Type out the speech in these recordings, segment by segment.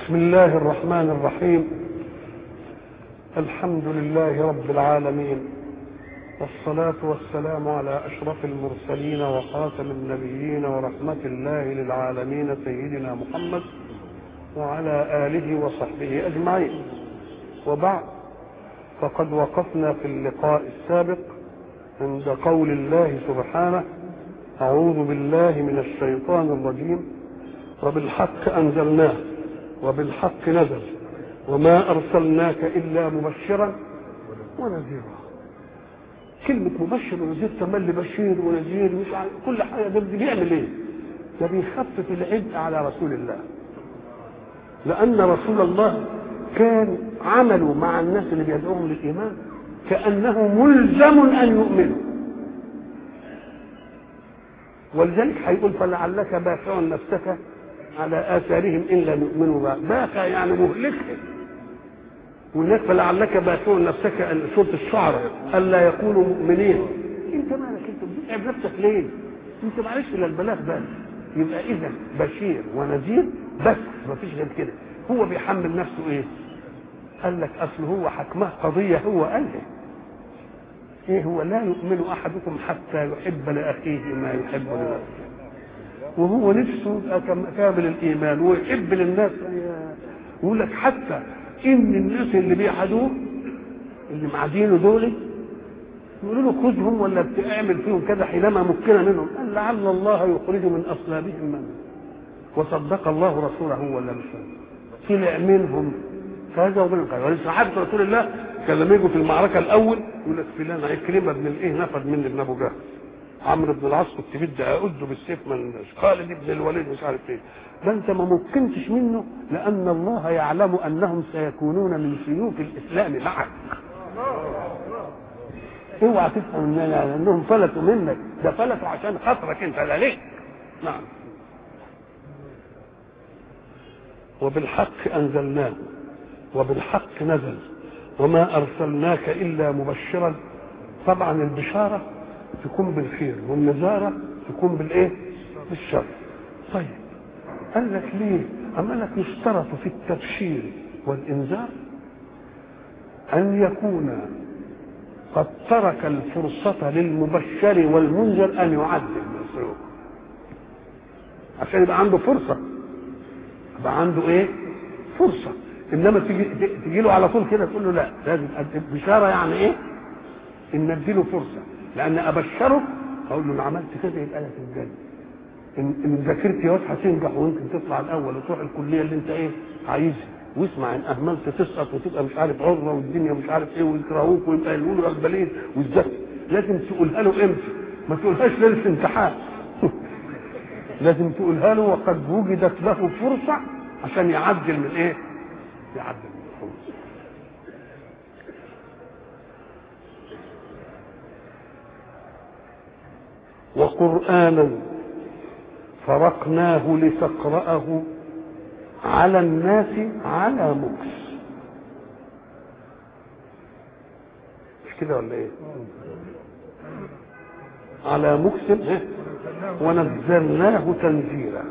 بسم الله الرحمن الرحيم الحمد لله رب العالمين والصلاة والسلام على أشرف المرسلين وخاتم النبيين ورحمة الله للعالمين سيدنا محمد وعلى آله وصحبه أجمعين وبعد فقد وقفنا في اللقاء السابق عند قول الله سبحانه أعوذ بالله من الشيطان الرجيم وبالحق أنزلناه وبالحق نزل وما أرسلناك إلا مبشرا ونذيرا كلمة مبشر ونذير تملي بشير ونذير مش عارف كل حاجة ده بيعمل إيه؟ ده بيخفف العبء على رسول الله لأن رسول الله كان عمله مع الناس اللي بيدعوهم للإيمان كأنه ملزم أن يؤمنوا ولذلك هيقول فلعلك باخع نفسك على آثارهم إن لم يؤمنوا بها باخع يعني مهلكهم وهناك فلعلك باخع نفسك سورة الشعراء ألا يكونوا مؤمنين أنت مالك أنت بتتعب نفسك ليه؟ أنت معلش إلا البلاغ بس يبقى إذا بشير ونذير بس مفيش غير كده هو بيحمل نفسه إيه؟ قال لك أصل هو حكمه قضية هو قالها ايه هو لا يؤمن احدكم حتى يحب لاخيه ما يحب لنفسه وهو نفسه يبقى كامل الايمان ويحب للناس يقول لك حتى ان الناس اللي بيحدوه اللي معادينه دول يقولوا له خذهم ولا اعمل فيهم كذا حينما مكن منهم قال لعل الله يخرج من اصلابهم من وصدق الله رسوله ولا مش طلع منهم كذا ومن كذا ولصحابه رسول الله كان لما يجوا في المعركه الاول يقول لك فلان عكرمه بن الايه نفذ مني ابن ابو جهل عمرو بن العاص كنت بدي اعده بالسيف من الناس خالد بن الوليد مش عارف ايه ده انت ما ممكنتش منه لان الله يعلم انهم سيكونون من سيوف الاسلام معك اوعى تفهم ان انهم فلتوا منك ده فلتوا عشان خاطرك انت لا ليه نعم وبالحق انزلناه وبالحق نزل وما ارسلناك الا مبشرا طبعا البشاره تكون بالخير والنزاره تكون بالايه بالشر طيب قال لك ليه اما لك يشترط في التبشير والانذار ان يكون قد ترك الفرصة للمبشر والمنذر أن يعدل من سلوكه عشان يبقى عنده فرصة يبقى عنده إيه؟ فرصة انما تيجي تجي له على طول كده تقول له لا لازم بشاره يعني ايه؟ ان اديله فرصه لان ابشره اقول له انا عملت كده يبقى لك الجنه ان ان ذاكرت يا واد هتنجح ويمكن تطلع الاول وتروح الكليه اللي انت ايه عايزها واسمع ان اهملت تسقط وتبقى مش عارف عره والدنيا مش عارف ايه ويكرهوك ويبقى يقولوا اغبالين وازاي لازم تقولها له امتى ما تقولهاش ليله امتحان لازم تقولها له وقد وجدت له فرصه عشان يعدل من ايه؟ يعدل من الخمس وقرآنا فرقناه لتقرأه على الناس على مكس مش كده ولا ايه على مكس ونزلناه تنزيلا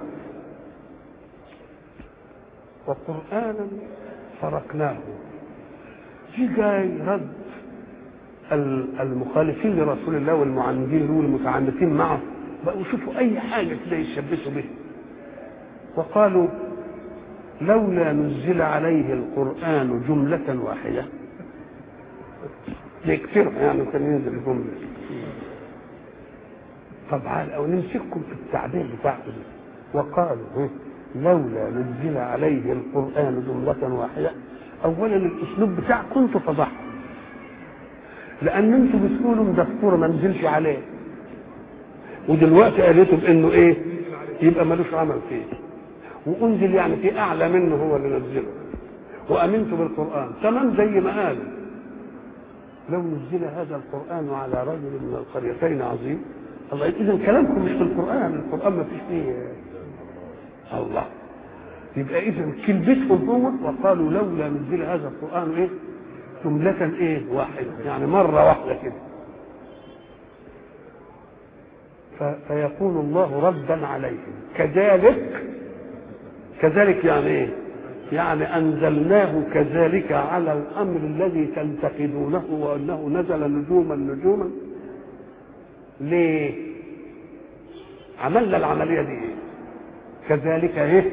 وقرآنا فرقناه دي جاي رد المخالفين لرسول الله والمعاندين له والمتعنتين معه بقوا يشوفوا اي حاجه كده يشبثوا بها وقالوا لولا نزل عليه القران جمله واحده يكثر يعني كان ينزل جمله طبعا او نمسككم في التعبير بتاعكم وقالوا لولا نزل عليه القرآن جملة واحدة أولا الأسلوب بتاعكم انتوا فضحكم لأن انتوا بتقولوا دستور ما نزلش عليه ودلوقتي قالته بأنه إيه؟ يبقى ملوش عمل فيه وأنزل يعني في أعلى منه هو اللي نزله وأمنت بالقرآن تمام زي ما قالوا لو نزل هذا القرآن على رجل من القريتين عظيم الله إذا كلامكم مش في القرآن القرآن ما فيش فيه الله يبقى اذا كلمتهم هو وقالوا لولا نزل هذا القران ايه جملة ايه واحدة يعني مرة واحدة كده فيقول الله ردا عليهم كذلك كذلك يعني ايه يعني انزلناه كذلك على الامر الذي تنتقدونه وانه نزل نجوما نجوما ليه عملنا العمليه دي ايه كذلك ايه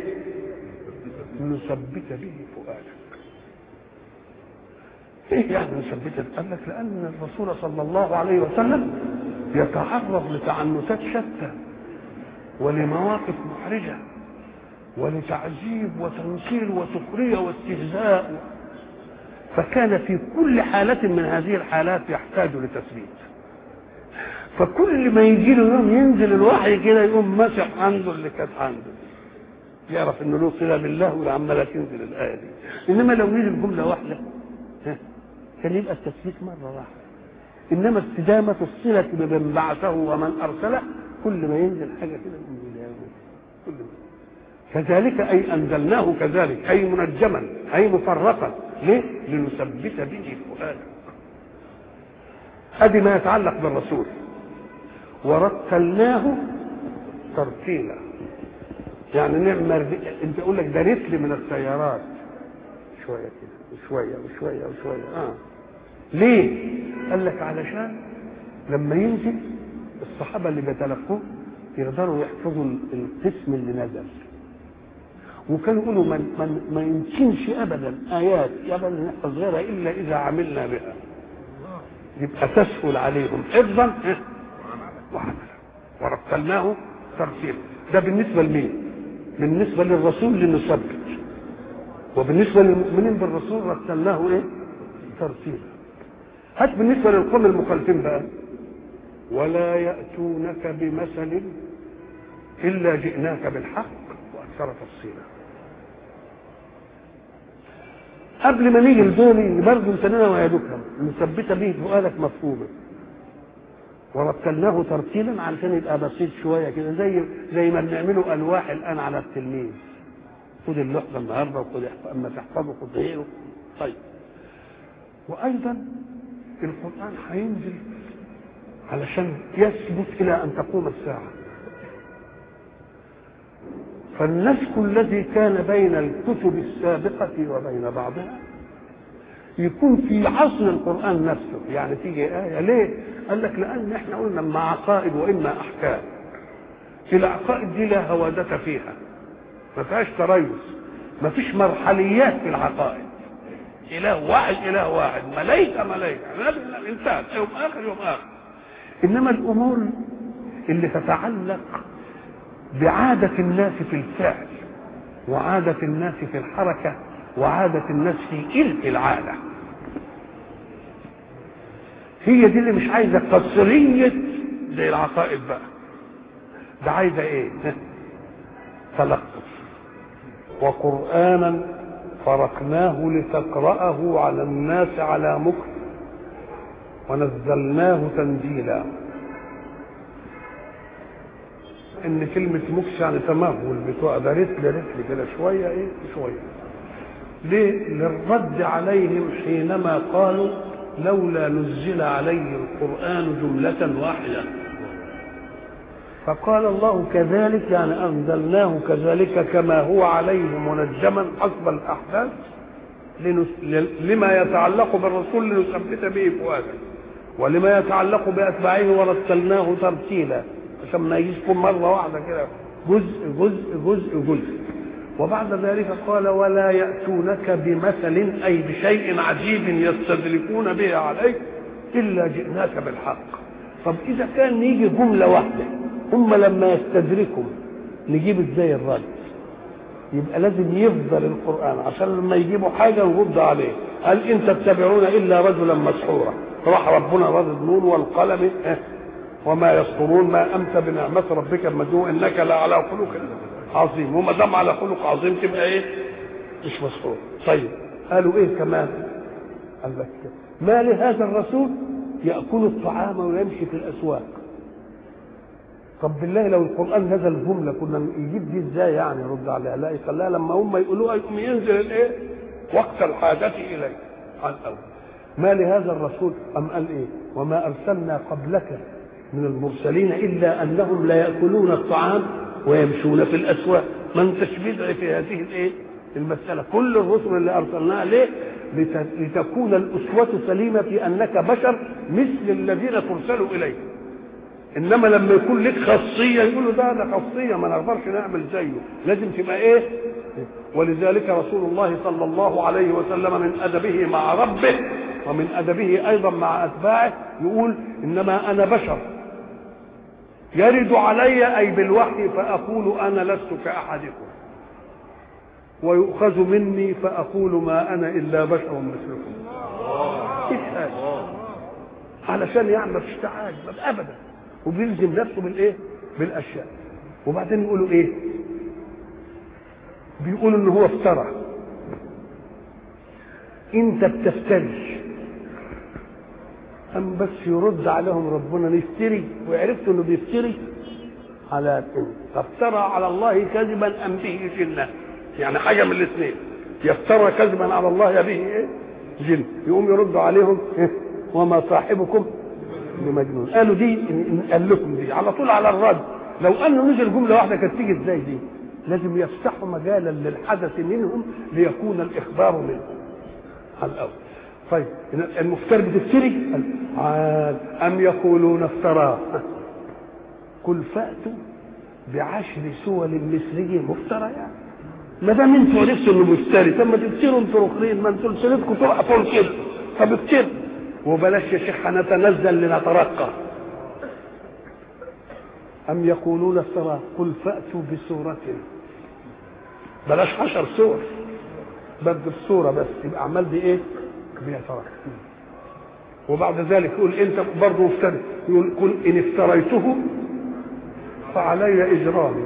نثبت به فؤادك ايه يعني نثبت قال لك لان الرسول صلى الله عليه وسلم يتعرض لتعنتات شتى ولمواقف محرجه ولتعذيب وتنكيل وسخريه واستهزاء فكان في كل حالة من هذه الحالات يحتاج لتثبيت فكل ما يجي له يوم ينزل الوحي كده يقوم مسح عنده اللي كانت عنده يعرف انه له صله بالله وعماله تنزل الايه دي انما لو نزل جمله واحده كان يبقى التثبيت مره واحده انما استدامه الصله بمن بعثه ومن ارسله كل ما ينزل حاجه كده ينزل كل ما كذلك اي انزلناه كذلك اي منجما اي مفرقا ليه؟ لنثبت به فؤادك ادي ما يتعلق بالرسول ورتلناه ترتيلا يعني نعمل انت اقول لك ده رتل من السيارات شويه كده وشويه وشويه وشويه اه ليه؟ قال لك علشان لما ينزل الصحابه اللي بيتلقوه يقدروا يحفظوا القسم اللي نزل وكانوا يقولوا ما من ما يمكنش ابدا ايات ابدا نحفظ غيرها الا اذا عملنا بها يبقى تسهل عليهم حفظا وعملا ورتلناه ترتيلا ده بالنسبه لمين؟ بالنسبه للرسول لنثبت وبالنسبه للمؤمنين بالرسول رتلناه ايه؟ ترتيلا هات بالنسبه للقوم المخالفين بقى ولا ياتونك بمثل الا جئناك بالحق واكثر تفصيلا قبل ما نيجي لدول برضه سننا ويدكهم مثبته به فؤادك مفهومه ورتلناه ترتيلا علشان يبقى بسيط شويه كده زي زي ما بنعمله الواح الان على التلميذ خد اللوح ده النهارده وخد اما تحفظه خد غيره طيب وايضا القران هينزل علشان يثبت الى ان تقوم الساعه فالنسك الذي كان بين الكتب السابقة وبين بعضها يكون في عصر القرآن نفسه يعني تيجي آية ليه؟ قال لك لأن احنا قلنا إما عقائد وإما أحكام العقائد دي لا هوادة فيها ما فيهاش تريث ما فيش مرحليات في العقائد إله واحد إله واحد ملائكة ملائكة نبي إنسان يوم آخر يوم آخر إنما الأمور اللي تتعلق بعادة الناس في الفعل وعادة الناس في الحركة وعادة الناس في إلف العادة هي دي اللي مش عايزة قصرية زي العقائد بقى ده عايزة ايه تلقف وقرآنا فرقناه لتقرأه على الناس على مكر ونزلناه تنزيلا ان كلمة مكس يعني تمهل بتوع ده رتل رتل كده شوية ايه شوية ليه للرد عليهم حينما قالوا لولا نزل عليه القرآن جملة واحدة فقال الله كذلك يعني أنزلناه كذلك كما هو عليه منجما حسب الأحداث لما يتعلق بالرسول لنثبت به فؤاده ولما يتعلق بأتباعه ورتلناه ترتيلا عشان ما يجيش كل مره واحده كده جزء جزء جزء جزء وبعد ذلك قال ولا ياتونك بمثل اي بشيء عجيب يستدركون به عليك الا جئناك بالحق طب اذا كان نيجي جمله واحده هم لما يستدركوا نجيب ازاي الرد يبقى لازم يفضل القران عشان لما يجيبوا حاجه نرد عليه هل ان تتبعون الا رجلا مسحورا راح ربنا رد نون والقلم وما يسطرون ما انت بنعمه ربك مجنون انك لعلى خلق عظيم وما دام على خلق عظيم تبقى ايه؟ مش مسطور طيب قالوا ايه كمان؟ قال لك ما لهذا الرسول ياكل الطعام ويمشي في الاسواق طب بالله لو القران نزل جمله كنا يجيب دي ازاي يعني يرد عليها لا يخليها لما هم يقولوها يقوم ينزل الايه؟ وقت الحاجه اليه قال الاول ما لهذا الرسول ام قال ايه؟ وما ارسلنا قبلك من المرسلين الا انهم لا ياكلون الطعام ويمشون في الاسواق ما انتش بدع في هذه الايه المساله كل الرسل اللي ارسلناها ليه لت- لتكون الاسوه سليمه في انك بشر مثل الذين ترسلوا اليه انما لما يكون لك خاصيه يقولوا ده ده خاصيه ما نقدرش نعمل زيه لازم تبقى ايه ولذلك رسول الله صلى الله عليه وسلم من ادبه مع ربه ومن ادبه ايضا مع اتباعه يقول انما انا بشر يرد علي اي بالوحي فاقول انا لست كاحدكم ويؤخذ مني فاقول ما انا الا بشر مثلكم ايش هذا علشان يعمل مفيش تعاجب ابدا وبيلزم نفسه بالايه بالاشياء وبعدين يقولوا ايه بيقولوا ان هو افترى انت بتفتري أم بس يرد عليهم ربنا نفتري وعرفتوا انه بيفتري على افترى على الله كذبا ام به جنه يعني حاجه من الاثنين يفترى كذبا على الله يا به ايه جن يقوم يرد عليهم إيه؟ وما صاحبكم بمجنون قالوا دي إن- إن قال لكم دي على طول على الرد لو انه نزل جمله واحده كانت تيجي ازاي دي لازم يفتحوا مجالا للحدث منهم ليكون الاخبار منهم على الاول طيب المفتري بتفتري قال عاد ام يقولون افتراه قل فاتوا بعشر سور مثله مفتريات ما دام انتوا عرفتوا انه مفتري طب ما تفتروا انتوا اخرين ما انتوا سيرتكم تقفوا كده طب افتروا وبلاش يا شيخ نتنزل لنترقى أم يقولون افترى قل فأتوا بسورة بلاش عشر سور بدل السورة بس يبقى عمال دي ايه بيترقى وبعد ذلك يقول انت برضه مفتري يقول قل ان افتريته فعلي اجرامي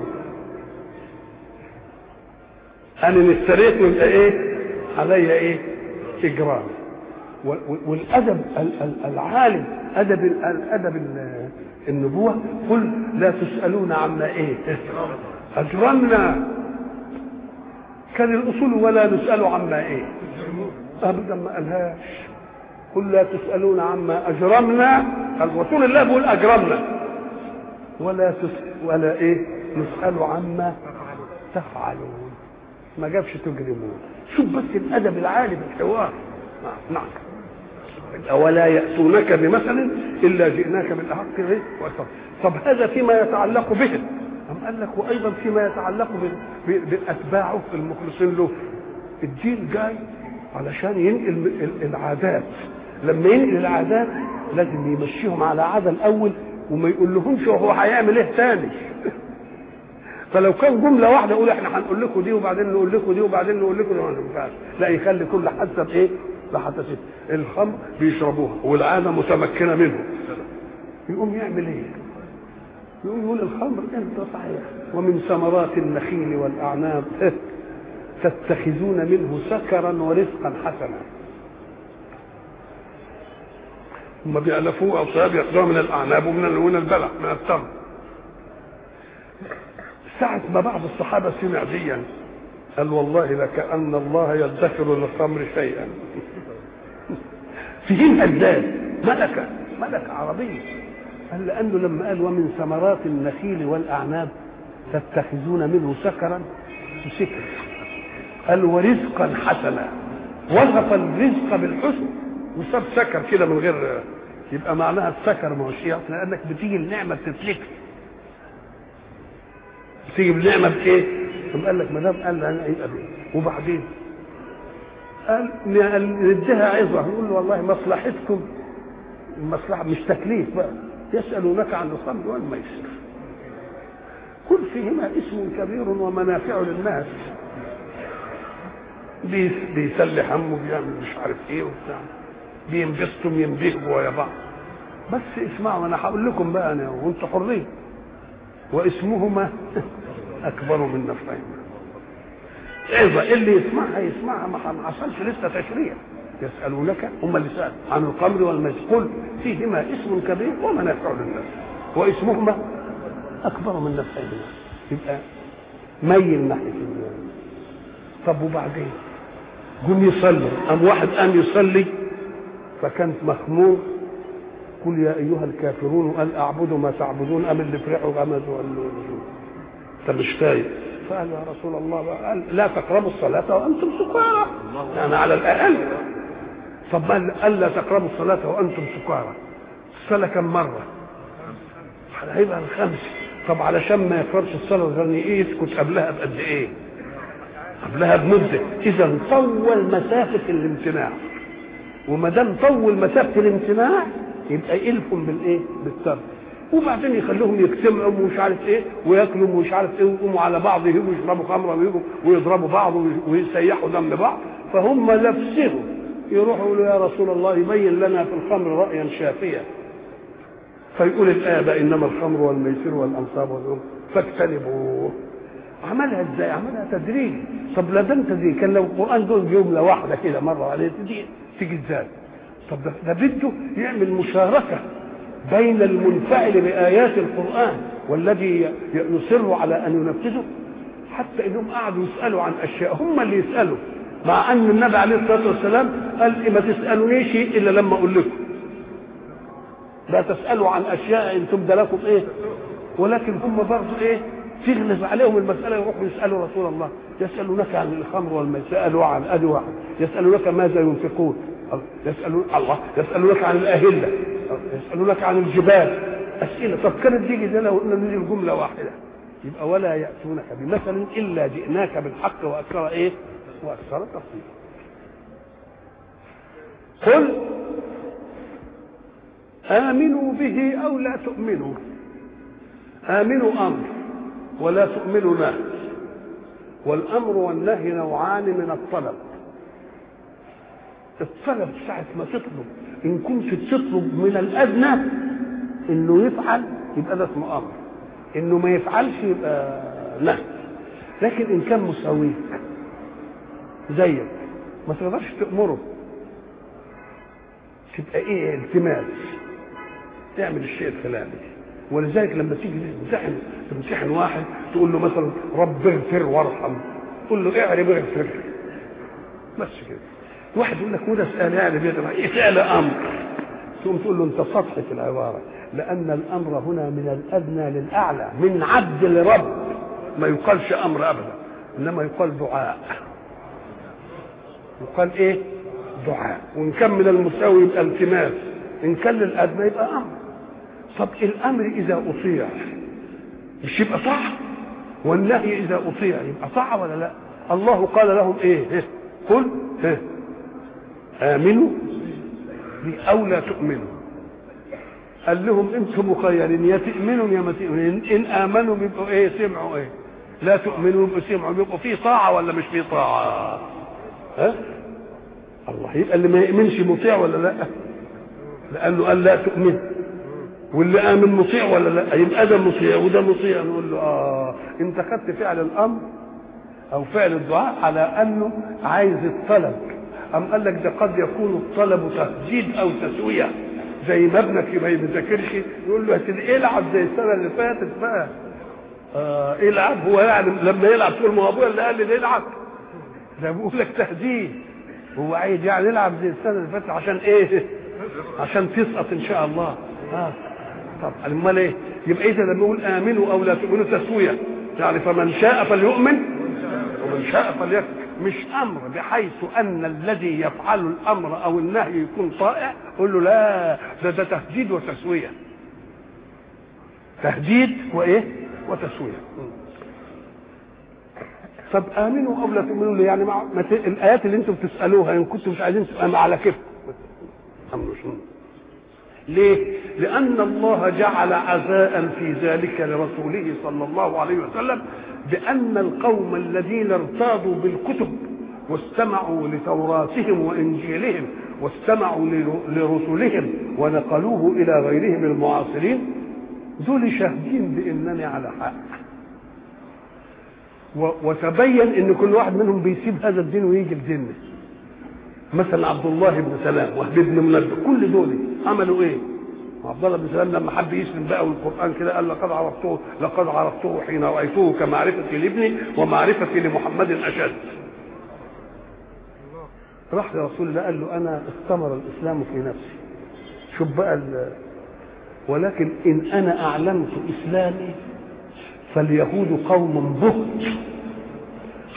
انا ان افتريت يبقى ايه علي ايه اجرامي و- و- والادب ال- ال- العالم ادب ال- الادب ال- النبوه قل لا تسالون عما ايه اجرمنا كان الاصول ولا نسال عما ايه ابدا ما قالهاش قل لا تسالون عما اجرمنا الرسول الله بيقول اجرمنا ولا تس ولا ايه نسال عما تفعلون ما جابش تجرمون شوف بس الادب العالي في الحوار نعم ولا يأتونك بمثل إلا جئناك بالأحق إيه؟ وأكثر. طب هذا فيما يتعلق به أم قال لك وأيضا فيما يتعلق ب- ب- بأتباعه المخلصين له الدين جاي علشان ينقل ال- العادات لما ينقل العادات لازم يمشيهم على عادة الأول وما يقول لهمش هو هيعمل ايه تاني فلو كان جمله واحده يقول احنا هنقول لكم دي وبعدين نقول لكم دي وبعدين نقول لكم دي ما ينفعش لا يخلي كل حادثه بايه؟ بحدثه الخمر بيشربوها والعاده متمكنه منهم يقوم يعمل ايه؟ يقوم يقول الخمر انت صحيح ومن ثمرات النخيل والاعناب تتخذون منه سكرا ورزقا حسنا هم بيألفوه أوصاب يأخذوها من الأعناب ومن من البلع من التمر ساعة ما بعض الصحابة سمع ديا قال والله لكأن الله يدخر للخمر شيئا فيهمها ازاي ملكة ملكة عربية قال لأنه لما قال ومن ثمرات النخيل والأعناب تتخذون منه سكرا سكر قال ورزقا حسنا وصف الرزق بالحسن وساب سكر كده من غير يبقى معناها السكر ما هوش إيه؟ لانك بتيجي النعمه بتتلك بتيجي النعمه بايه؟ ثم قال لك ما دام قال انا يبقى بيه وبعدين قال ن- نديها عظه نقول له والله مصلحتكم المصلحه مش تكليف بقى يسالونك عن الخمر والميسر كل فيهما اسم كبير ومنافع للناس بي- بيسلي همه بيعمل مش عارف ايه وبتاع بينبسطوا ينبهوا ويا بعض بس اسمعوا انا هقول لكم بقى انا وانتوا حرين واسمهما اكبر من نفعهما عظة اللي يسمعها يسمعها ما ما حصلش لسه تشريع يسألونك هم اللي سألوا عن الخمر والميسر قل فيهما اسم كبير ومنافع للناس واسمهما أكبر من نفعهما يبقى ميل ناحية الناس طب وبعدين قوم يصلي قام واحد قام يصلي فكانت مخمور قل يا ايها الكافرون قال اعبد ما تعبدون ام اللي فرحوا غمزوا قال له انت مش فايق فقال يا رسول الله قال لا تقربوا الصلاة وأنتم سكارى يعني على الأقل طب قال لا تقربوا الصلاة وأنتم سكارى الصلاة كم مرة؟ هيبقى الخمس طب علشان ما يقربش الصلاة غير ايه يسكت قبلها بقد ايه؟ قبلها بمدة إذا طول مسافة الامتناع وما دام طول مسافة الامتناع يبقى يلفهم بالايه؟ بالترك وبعدين يخلوهم يجتمعوا ومش عارف ايه وياكلوا ومش عارف ايه ويقوموا على بعض يجوا يشربوا خمره ويجوا ويضربوا بعض ويسيحوا دم بعض فهم نفسهم يروحوا يقولوا يا رسول الله يبين لنا في الخمر رايا شافيا فيقول الآية إنما الخمر والميسر والأنصاب والأم فاجتنبوه عملها ازاي؟ عملها تدريج طب لا ده تدريج كان لو القرآن دول جملة واحدة كده مرة عليه تيجي تيجي ازاي؟ طب ده, ده بده يعمل مشاركة بين المنفعل بآيات القرآن والذي يصر على أن ينفذه حتى إنهم قعدوا يسألوا عن أشياء هم اللي يسألوا مع أن النبي عليه الصلاة والسلام قال ما تسألونيش إلا لما أقول لكم لا تسألوا عن أشياء إن تبدى لكم إيه ولكن هم برضه إيه تغلب عليهم المسألة يروحوا يسألوا رسول الله يسألونك عن الخمر والميسر سألوا عن أدي واحد يسألونك ماذا ينفقون يسألون الله يسألونك عن الأهلة يسألونك عن الجبال أسئلة طب كانت تيجي زي لو قلنا نجي جملة واحدة يبقى ولا يأتونك بمثل إلا جئناك بالحق وأكثر إيه وأكثر تفصيلا قل آمنوا به أو لا تؤمنوا آمنوا أمر ولا تؤمنوا نهي والأمر والنهي نوعان من الطلب الطلب ساعة ما تطلب إن كنت تطلب من الأدنى إنه يفعل يبقى ده اسمه أمر إنه ما يفعلش يبقى نهي لكن إن كان مساويك زيك ما تقدرش تأمره تبقى إيه التماس تعمل الشيء الفلاني ولذلك لما تيجي تمتحن تمتحن واحد تقول له مثلا رب اغفر وارحم تقول له اعرب اغفر بس كده واحد يقول لك وده سؤال اعرب ايه فعل امر تقوم تقول له انت سطحي في العباره لان الامر هنا من الادنى للاعلى من عبد لرب ما يقالش امر ابدا انما يقال دعاء يقال ايه دعاء وان كان من المساوي يبقى التماس ان كان للادنى يبقى امر طب الامر اذا اطيع مش يبقى طاعه والنهي اذا اطيع يبقى طاعه ولا لا الله قال لهم ايه قل إيه؟ امنوا بي او لا تؤمنوا قال لهم انتم مخيرين يا تؤمنوا يا ما تؤمنوا ان امنوا بيبقوا ايه سمعوا ايه لا تؤمنوا بيبقوا سمعوا بيبقوا في طاعه ولا مش في طاعه ها الله يبقى اللي ما يؤمنش مطيع ولا لا لانه قال لا تؤمن واللي امن مطيع ولا لا يبقى ده مطيع وده مطيع نقول له اه انت خدت فعل الامر او فعل الدعاء على انه عايز الطلب ام قال لك ده قد يكون الطلب تهديد او تسويه زي ما ابنك ما بيذاكرش يقول له العب زي السنه اللي فاتت بقى آه العب هو يعني لما يلعب تقول ما هو ابويا اللي قال لي العب ده بيقول لك تهديد هو عايز يعني يلعب زي السنه اللي فاتت عشان ايه؟ عشان تسقط ان شاء الله اه طب امال ايه؟ يبقى اذا لما يقول امنوا او لا تؤمنوا تسويه يعني فمن شاء فليؤمن ومن شاء فليكفر مش امر بحيث ان الذي يفعل الامر او النهي يكون طائع قول له لا ده ده تهديد وتسويه تهديد وايه؟ وتسويه طب امنوا او لا تؤمنوا ليه يعني مع مت... الايات اللي انتم بتسالوها ان كنتم مش عايزين تبقى على كيف ليه؟ لأن الله جعل عزاء في ذلك لرسوله صلى الله عليه وسلم بأن القوم الذين ارتاضوا بالكتب واستمعوا لتوراتهم وإنجيلهم واستمعوا لرسلهم ونقلوه إلى غيرهم المعاصرين دول شاهدين بأنني على حق وتبين ان كل واحد منهم بيسيب هذا الدين ويجي لدينه مثلا عبد الله بن سلام وهب بن منبه كل دول عملوا ايه عبد الله بن سلام لما حب يسلم بقى والقران كده قال لقد عرفته لقد عرفته حين رايته كمعرفتي لابني ومعرفتي لمحمد اشد راح لرسول الله قال له انا استمر الاسلام في نفسي شوف بقى ولكن ان انا اعلنت اسلامي فاليهود قوم بهت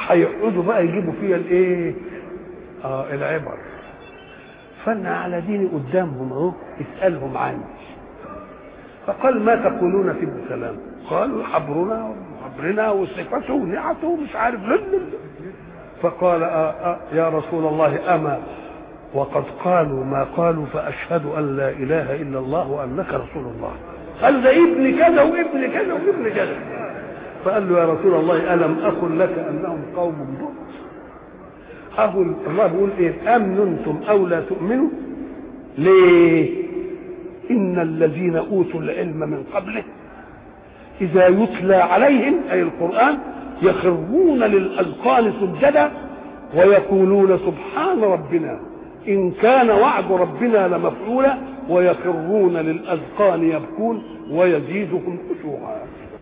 هيقعدوا بقى يجيبوا فيها الايه اه العبر فانا على ديني قدامهم اهو اسالهم عني فقال ما تقولون في ابن سلام قالوا حبرنا وحبرنا وصفته ونعته ومش عارف لن فقال آه آه يا رسول الله أما وقد قالوا ما قالوا فأشهد أن لا إله إلا الله وأنك رسول الله قال ده ابن كذا وابن كذا وابن كذا فقال له يا رسول الله ألم أقل لك أنهم قوم بؤس أهو الله بيقول إيه أمنتم أو لا تؤمنوا ليه إن الذين أوتوا العلم من قبله إذا يتلى عليهم أي القرآن يخرون للأذقان سجدا ويقولون سبحان ربنا إن كان وعد ربنا لمفعولا ويخرون للأذقان يبكون ويزيدهم خشوعا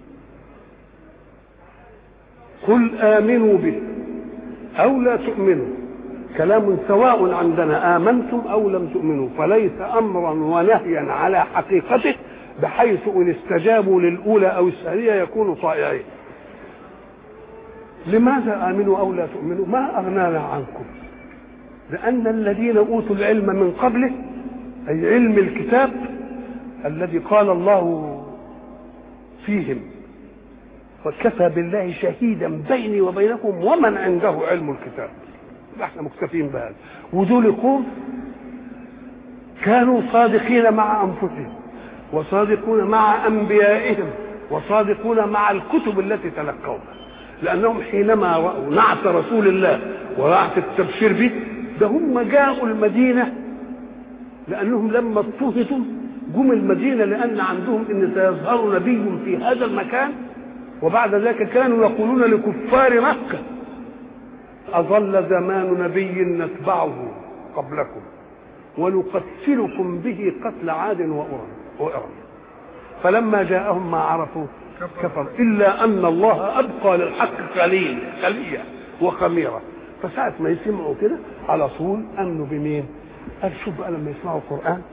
قل آمنوا به أو لا تؤمنوا كلام سواء عندنا آمنتم أو لم تؤمنوا فليس أمرا ونهيا على حقيقته بحيث إن استجابوا للأولى أو الثانية يكونوا طائعين لماذا آمنوا أو لا تؤمنوا ما أغنانا عنكم لأن الذين أوتوا العلم من قبله أي علم الكتاب الذي قال الله فيهم وكفى بالله شهيدا بيني وبينكم ومن عنده علم الكتاب احنا مكتفين بهذا ودول قوم كانوا صادقين مع انفسهم وصادقون مع انبيائهم وصادقون مع الكتب التي تلقوها لانهم حينما راوا نعت رسول الله ونعت التبشير به ده هم جاءوا المدينه لانهم لما اضطهدوا جم المدينه لان عندهم ان سيظهر نبي في هذا المكان وبعد ذلك كانوا يقولون لكفار مكه أظل زمان نبي نتبعه قبلكم ونقتلكم به قتل عاد وأرم وإرم فلما جاءهم ما عرفوا كفر إلا أن الله أبقى للحق خليل خلية وخميرة فساعة ما يسمعوا كده على طول أمنوا بمين؟ قال شوف بقى لما يسمعوا القرآن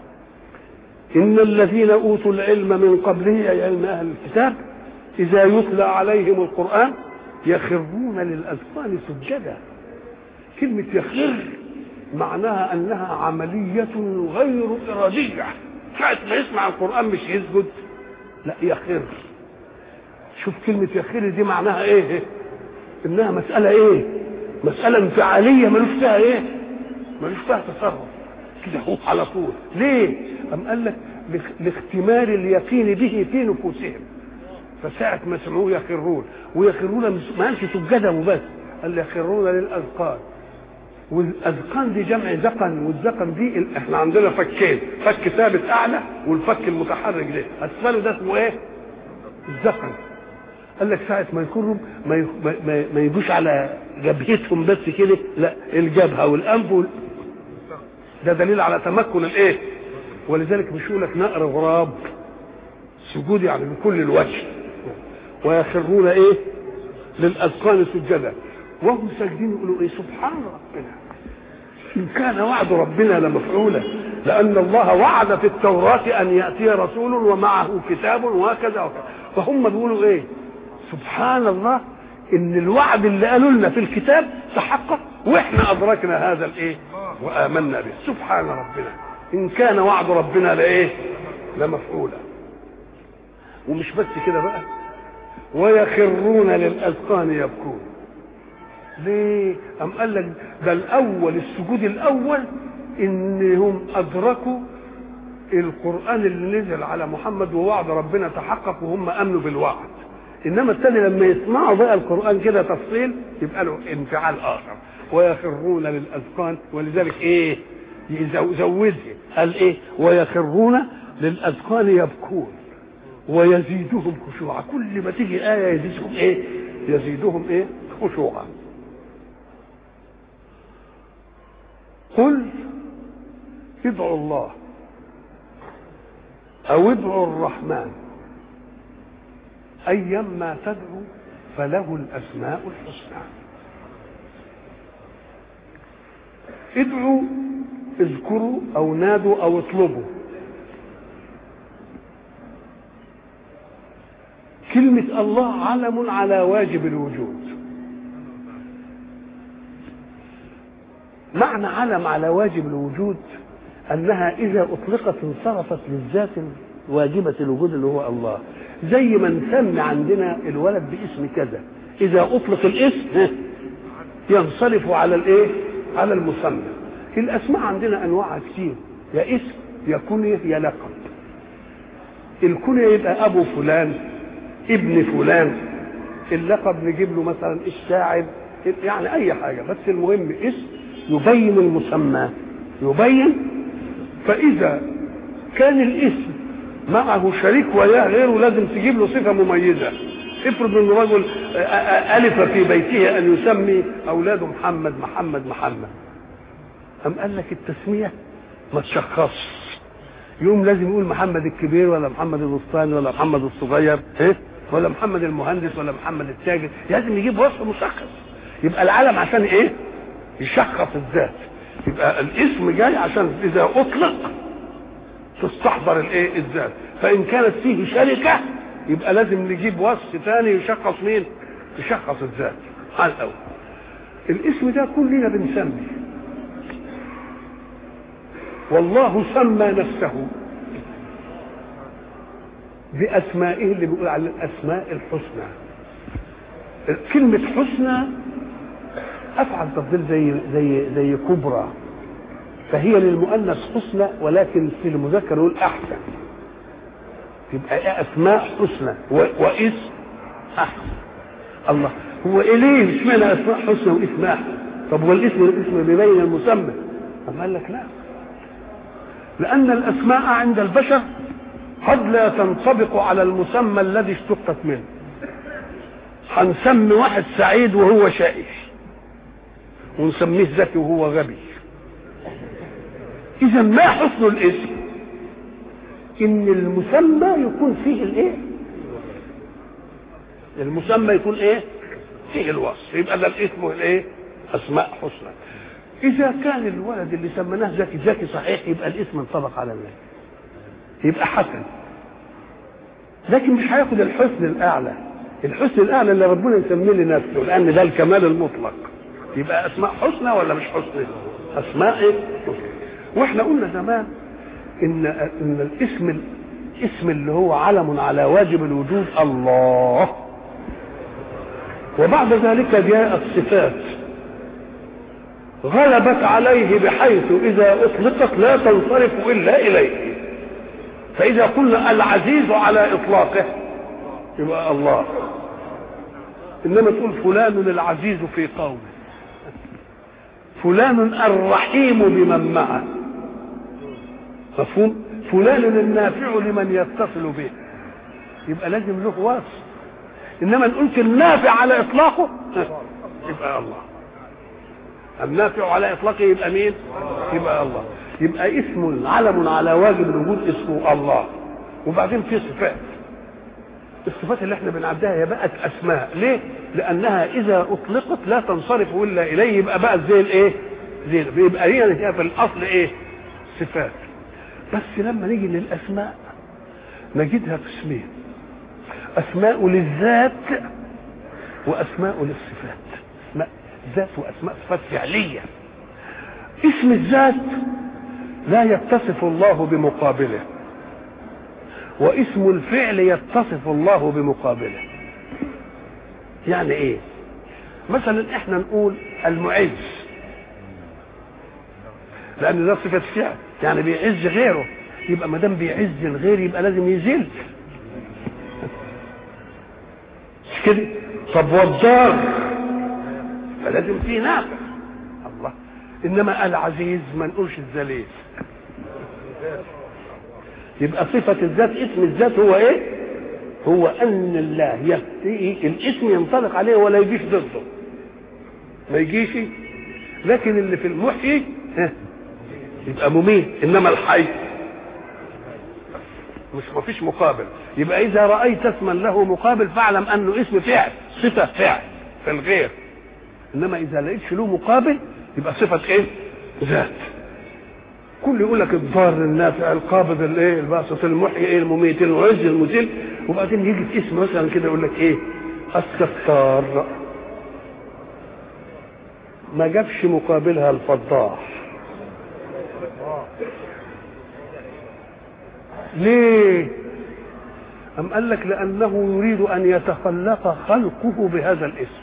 إن الذين أوتوا العلم من قبله أي علم أهل الكتاب إذا يتلى عليهم القرآن يخرون للأذقان سجدا كلمة يخر معناها أنها عملية غير إرادية ساعة ما يسمع القرآن مش يسجد لا يخر شوف كلمة يخر دي معناها إيه إنها مسألة إيه مسألة انفعالية ملوش فيها إيه ملوش فيها تصرف كده هو على طول ليه أم قال لك لاختمار اليقين به في نفوسهم فساعة ما سمعوه يخرون ويخرون ما قالش سجدا وبس قال يخرون للأذقان والأذقان دي جمع ذقن والذقن دي احنا عندنا فكين فك ثابت أعلى والفك المتحرك ده أسفله ده اسمه إيه؟ الذقن قال لك ساعة ما يكونوا ما ما, ما يجوش على جبهتهم بس كده لا الجبهة والأنف وال... ده دليل على تمكن الإيه؟ ولذلك مش يقول لك نقر غراب سجود يعني من كل الوجه ويخرون ايه للاذقان سجدا وهم ساجدين يقولوا ايه سبحان ربنا ان كان وعد ربنا لمفعولا لان الله وعد في التوراه ان ياتي رسول ومعه كتاب وهكذا وكذا فهم بيقولوا ايه سبحان الله ان الوعد اللي قالوا لنا في الكتاب تحقق واحنا ادركنا هذا الايه وامنا به سبحان ربنا ان كان وعد ربنا لايه لمفعولا ومش بس كده بقى ويخرون للاذقان يبكون ليه ام قال لك ده الاول السجود الاول انهم ادركوا القران اللي نزل على محمد ووعد ربنا تحقق وهم امنوا بالوعد انما الثاني لما يسمعوا بقى القران كده تفصيل يبقى له انفعال اخر ويخرون للاذقان ولذلك ايه زودها قال ايه ويخرون للاذقان يبكون ويزيدهم خشوعا كل ما تيجي آية يزيدهم إيه يزيدهم إيه خشوعا قل ادعوا الله أو ادعوا الرحمن أيما تدعو فله الأسماء الحسنى ادعوا اذكروا أو نادوا أو اطلبوا كلمة الله علم على واجب الوجود معنى علم على واجب الوجود انها اذا اطلقت انصرفت للذات واجبة الوجود اللي هو الله زي ما نسمي عندنا الولد باسم كذا اذا اطلق الاسم ينصرف على الايه على المسمى الاسماء عندنا انواعها كتير يا اسم يا كنية يا لقب الكنية يبقى ابو فلان ابن فلان اللقب نجيب له مثلا الشاعر يعني اي حاجه بس المهم اسم يبين المسمى يبين فاذا كان الاسم معه شريك وياه غيره لازم تجيب له صفه مميزه افرض ان رجل الف في بيته ان يسمي اولاده محمد محمد محمد أم قال لك التسميه ما تشخصش يوم لازم يقول محمد الكبير ولا محمد الوسطاني ولا محمد الصغير ايه ولا محمد المهندس ولا محمد التاجر لازم يجيب وصف مشخص يبقى العالم عشان ايه يشخص الذات يبقى الاسم جاي عشان اذا اطلق تستحضر الايه الذات فان كانت فيه شركه يبقى لازم نجيب وصف ثاني يشخص مين يشخص الذات على الاول الاسم ده كلنا بنسمي والله سمى نفسه باسمائه اللي بيقول على الاسماء الحسنى كلمة حسنى أفعل تفضيل زي زي زي كبرى فهي للمؤنث حسنى ولكن في المذكر يقول أحسن تبقى إيه أسماء حسنى واسم أحسن الله هو إليه اشمعنى أسماء حسنى واسم أحسن طب والاسم والاسم بيبين المسمى أما قال لك لا لأن الأسماء عند البشر قد لا تنطبق على المسمى الذي اشتقت منه هنسمي واحد سعيد وهو شقي ونسميه ذكي وهو غبي اذا ما حسن الاسم ان المسمى يكون فيه الايه المسمى يكون ايه فيه الوصف يبقى ده الاسم الايه اسماء حسنى اذا كان الولد اللي سميناه ذكي ذكي صحيح يبقى الاسم انطبق على الله يبقى حسن لكن مش هياخد الحسن الاعلى الحسن الاعلى اللي ربنا يسميه لنفسه لان ده الكمال المطلق يبقى اسماء حسنى ولا مش حسنى اسماء ايه حسنى واحنا قلنا زمان ان ان الاسم الاسم اللي هو علم على واجب الوجود الله وبعد ذلك جاءت صفات غلبت عليه بحيث اذا اطلقت لا تنصرف الا اليه فاذا قلنا العزيز على اطلاقه يبقى الله انما تقول فلان العزيز في قومه فلان الرحيم بمن معه مفهوم فلان النافع لمن يتصل به يبقى لازم له وصف انما نقول النافع على اطلاقه يبقى الله النافع على اطلاقه يبقى مين يبقى الله يبقى اسم علم على واجب الوجود اسمه الله وبعدين في صفات الصفات اللي احنا بنعدها هي بقت اسماء ليه لانها اذا اطلقت لا تنصرف الا اليه يبقى بقت زي الايه زي يبقى هي هي في الاصل ايه صفات بس لما نيجي للاسماء نجدها قسمين اسماء للذات واسماء للصفات اسماء ذات واسماء صفات فعليه اسم الذات لا يتصف الله بمقابله واسم الفعل يتصف الله بمقابله يعني ايه مثلا احنا نقول المعز لان ده صفه فعل يعني بيعز غيره يبقى ما دام بيعز الغير يبقى لازم يذل مش كده طب والضار فلازم فيه نافع الله انما العزيز ما نقولش الذليل يبقى صفة الذات اسم الذات هو ايه؟ هو ان الله يفتي الاسم ينطلق عليه ولا يجيش ضده ما يجيش لكن اللي في المحيي ها يبقى مميت انما الحي مش ما فيش مقابل يبقى اذا رايت اسما له مقابل فاعلم انه اسم فعل صفه فعل في الغير انما اذا لقيتش له مقابل يبقى صفه ايه ذات كل يقول لك الضار النافع القابض الايه الباسط المحيي ايه المميت المعز المذل وبعدين يجي في اسم مثلا كده يقول لك ايه الستار ما جابش مقابلها الفضاح ليه أم قال لك لأنه يريد أن يتخلق خلقه بهذا الاسم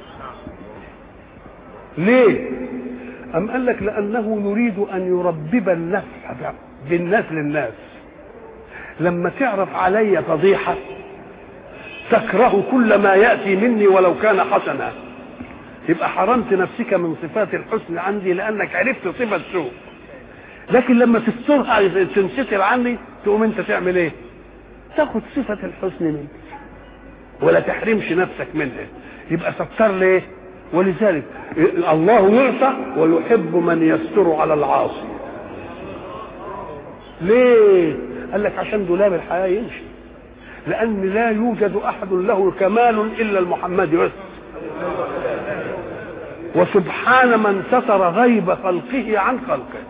ليه أم قال لك لأنه يريد أن يربب النفع بالناس للناس لما تعرف علي فضيحة تكره كل ما يأتي مني ولو كان حسنا يبقى حرمت نفسك من صفات الحسن عندي لأنك عرفت صفة سوء لكن لما تسترها تنستر عني تقوم انت تعمل ايه تاخد صفة الحسن مني ولا تحرمش نفسك منها يبقى ستر ليه ولذلك الله يعصى ويحب من يستر على العاصي ليه قال لك عشان دولاب الحياة يمشي لأن لا يوجد أحد له كمال إلا المحمد بس وسبحان من ستر غيب خلقه عن خلقه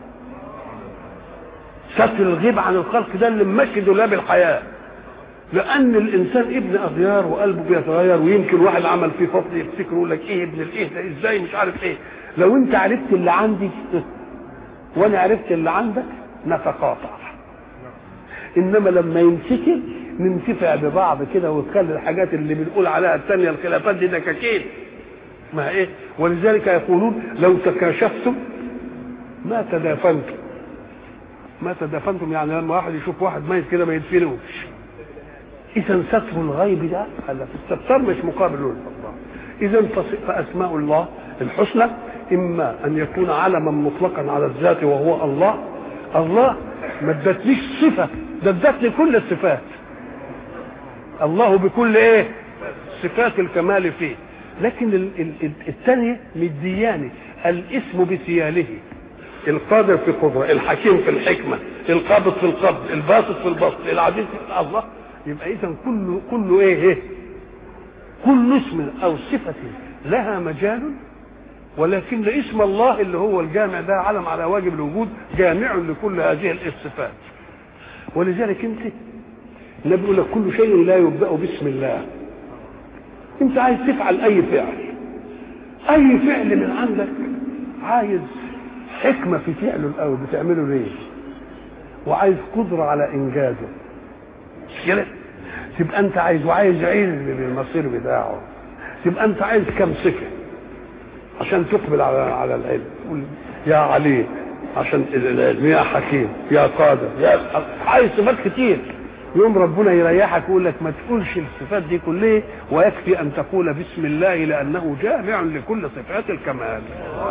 ستر الغيب عن الخلق ده اللي ممشي دولاب الحياه لان الانسان ابن اغيار وقلبه بيتغير ويمكن واحد عمل فيه فضل يفتكر يقول لك ايه ابن الايه ده ازاي مش عارف ايه لو انت عرفت اللي عندي وانا عرفت اللي عندك نتقاطع انما لما ينسكر ننتفع ببعض كده وتخلي الحاجات اللي بنقول عليها الثانيه الخلافات دي دكاكين ما ايه ولذلك يقولون لو تكاشفتم ما تدافنتم ما تدافنتم يعني لما واحد يشوف واحد ميت كده ما يدفنوش اذا ستر الغيب ده قال الستار مش مقابل له اذا فاسماء الله الحسنى اما ان يكون علما مطلقا على الذات وهو الله الله ما ادتنيش صفه ده ادتني كل الصفات الله بكل ايه صفات الكمال فيه لكن الثانيه مدياني الاسم بسياله القادر في قدرة الحكيم في الحكمة القابض في القبض الباسط في البسط العزيز في الله يبقى إذا كل كل إيه, إيه كل اسم أو صفة لها مجال ولكن اسم الله اللي هو الجامع ده علم على واجب الوجود جامع لكل هذه الصفات ولذلك انت النبي يقول لك كل شيء لا يبدأ باسم الله انت عايز تفعل اي فعل اي فعل من عندك عايز حكمة في فعله الأول بتعمله ليه؟ وعايز قدرة على إنجازه مش كده؟ تبقى أنت عايز وعايز علم بالمصير بتاعه تبقى أنت عايز كم صفة عشان تقبل على على العلم تقول يا عليم عشان العلم يا حكيم يا قادر يا عايز صفات كتير يوم ربنا يريحك ويقول لك ما تقولش الصفات دي كلها ويكفي ان تقول بسم الله لانه جامع لكل صفات الكمال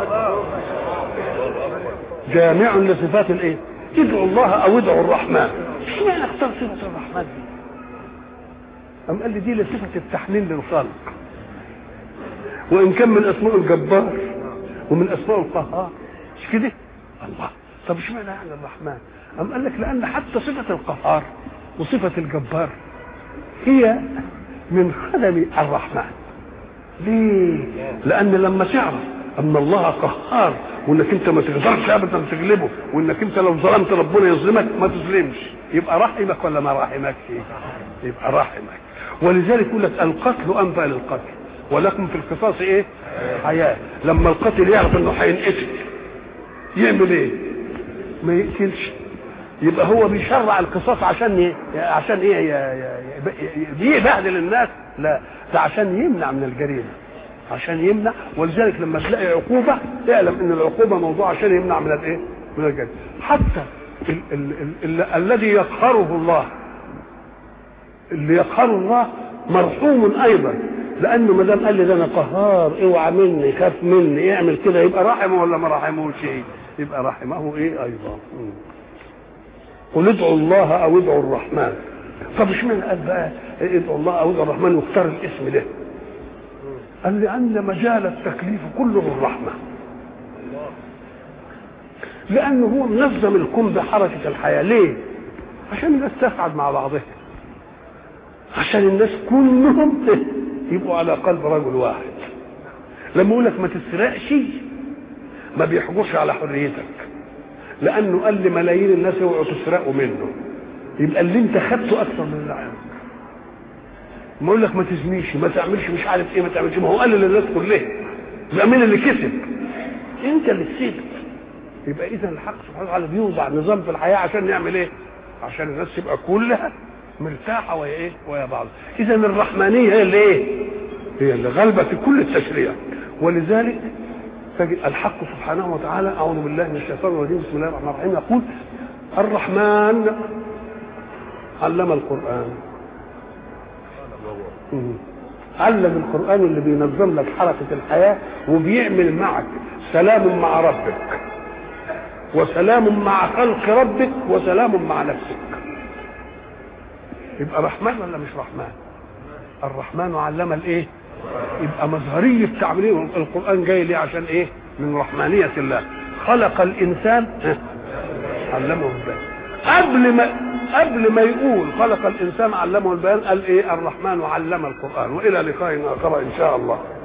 جامع لصفات الايه ادعوا الله او ادعوا الرحمن اشمعنى اختار صفه الرحمن دي أم قال لي دي لصفة التحنين للخلق وإن كان من أسماء الجبار ومن أسماء القهار مش كده؟ الله طب اشمعنى يعني الرحمن؟ أم قال لك لأن حتى صفة القهار وصفة الجبار هي من خدم الرحمن ليه؟ لأن لما تعرف أن الله قهار وإنك أنت ما تقدرش أبدا تغلبه وإنك أنت لو ظلمت ربنا يظلمك ما تظلمش يبقى رحمك ولا ما رحمكش؟ يبقى رحمك ولذلك يقول لك القتل أنفع للقتل ولكم في القصاص إيه؟ حياة لما القاتل يعرف إنه هينقتل يعمل إيه؟ ما يقتلش يبقى هو بيشرع القصاص عشان ي... عشان ايه يبهدل الناس لا ده عشان يمنع من الجريمه عشان يمنع ولذلك لما تلاقي عقوبه اعلم ان العقوبه موضوع عشان يمنع من الايه من الجريمه حتى ال... ال... ال... ال... الذي يقهره الله اللي يقهره الله مرحوم ايضا لانه ما دام قال لي ده انا قهار اوعى مني خاف مني اعمل كده يبقى رحمه ولا ما رحموش ايه يبقى رحمه ايه ايضا م. قل ادعوا الله او ادعوا الرحمن طب اشمعنى قال بقى ادعوا الله او ادعوا الرحمن واختار الاسم ده قال لان مجال التكليف كله الرحمه لانه هو منظم الكون بحركه الحياه ليه عشان الناس تسعد مع بعضها عشان الناس كلهم يبقوا على قلب رجل واحد لما يقول لك ما تسرقش ما بيحجرش على حريتك لانه قال لملايين الناس اوعوا تسرقوا منه يبقى اللي انت خدته اكثر من اللي عنده ما اقول لك ما تزنيش ما تعملش مش عارف ايه ما تعملش ما هو قال للناس كلها يبقى مين اللي كسب انت اللي كسبت يبقى اذا الحق سبحانه وتعالى بيوضع نظام في الحياه عشان يعمل ايه؟ عشان الناس تبقى كلها مرتاحه ويا ايه؟ ويا بعض. اذا الرحمانيه هي اللي ايه؟ هي اللي غالبه في كل التشريع ولذلك تجد الحق سبحانه وتعالى اعوذ بالله من الشيطان الرجيم بسم الله الرحمن الرحيم يقول الرحمن علم القران مم. علم القران اللي بينظم لك حركه الحياه وبيعمل معك سلام مع ربك وسلام مع خلق ربك وسلام مع نفسك يبقى رحمن ولا مش رحمن الرحمن علم الايه يبقى مظهرية تعبير القرآن جاي ليه عشان ايه من رحمانية الله خلق الإنسان ها، علمه البيان قبل ما قبل ما يقول خلق الإنسان علمه البيان قال ايه الرحمن علم القرآن وإلى لقاء آخر إن شاء الله